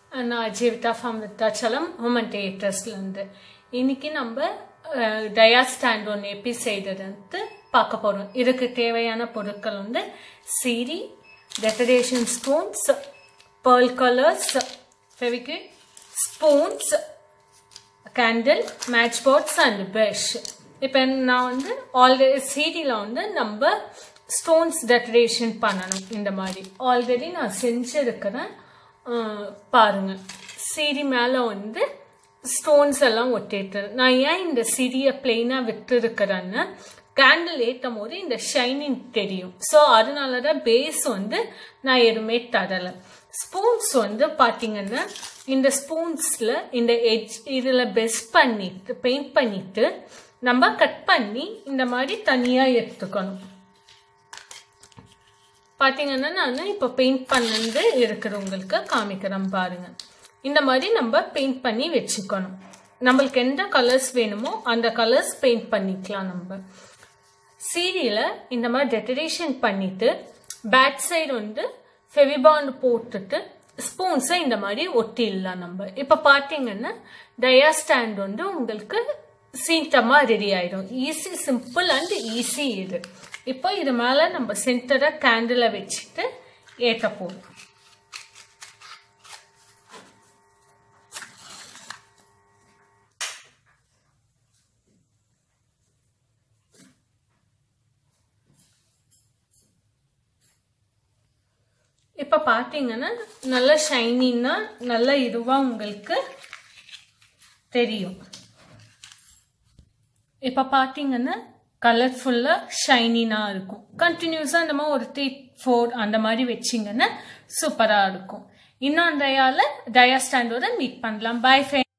நான் ஜீவிதா ஃபார்ம் விருத்தாச்சலம் ஹோமன் தேட்டர்ஸ்லேருந்து இன்னைக்கு நம்ம டயா ஸ்டாண்ட் ஒன்று எப்படி செய்ததுன்ட்டு பார்க்க போகிறோம் இதுக்கு தேவையான பொருட்கள் வந்து சீரி decoration spoons pearl colours Fevikwik spoons candle match pots and brush இப்போ நான் வந்து ஆல்ரெடி சீடியில் வந்து நம்ம ஸ்டோன்ஸ் டெக்கரேஷன் பண்ணணும் இந்த மாதிரி ஆல்ரெடி நான் செஞ்சுருக்கிறேன் பாருங்க சீடி மேலே வந்து ஸ்டோன்ஸ் எல்லாம் ஒட்டிட்டு நான் ஏன் இந்த சீடியை பிளெயினாக விட்டுருக்கிறேன்னு கேண்டில் ஏற்றும் போது இந்த ஷைனிங் தெரியும் ஸோ அதனால தான் பேஸ் வந்து நான் எதுவுமே தரலை ஸ்பூன்ஸ் வந்து பார்த்தீங்கன்னா இந்த ஸ்பூன்ஸில் இந்த எட்ஜ் இதில் பெஸ்ட் பண்ணிட்டு பெயிண்ட் பண்ணிட்டு நம்ம கட் பண்ணி இந்த மாதிரி தனியாக எடுத்துக்கணும் பார்த்தீங்கன்னா நான் இப்போ பெயிண்ட் பண்ணது இருக்கிறவங்களுக்கு காமிக்கிறேன் பாருங்க இந்த மாதிரி நம்ம பெயிண்ட் பண்ணி வச்சுக்கணும் நம்மளுக்கு எந்த கலர்ஸ் வேணுமோ அந்த கலர்ஸ் பெயிண்ட் பண்ணிக்கலாம் நம்ம சீரியல இந்த மாதிரி டெக்கரேஷன் பண்ணிட்டு பேக் சைடு வந்து ஃபெவிபாண்ட் போட்டுட்டு ஸ்பூன்ஸை இந்த மாதிரி ஒட்டிடலாம் நம்ம இப்போ பார்த்தீங்கன்னா டயா ஸ்டாண்ட் வந்து உங்களுக்கு சீட்டமாக ரெடி ஆயிடும் ஈஸி சிம்பிள் அண்ட் ஈஸி இது இப்போ இது மேலே நம்ம சென்டரை கேண்டிலை வச்சுட்டு ஏற்ற போகிறோம் இப்போ பார்த்தீங்கன்னா நல்ல ஷைனின்னா நல்ல இதுவாக உங்களுக்கு தெரியும் இப்போ பார்த்தீங்கன்னா கலர்ஃபுல்லாக ஷைனினாக இருக்கும் கண்டினியூஸாக நம்ம ஒரு த்ரீ ஃபோர் அந்த மாதிரி வச்சிங்கன்னா சூப்பராக இருக்கும் இன்னும் டயாவில் டயா ஸ்டாண்டோட மீட் பண்ணலாம் பாய் ஃபே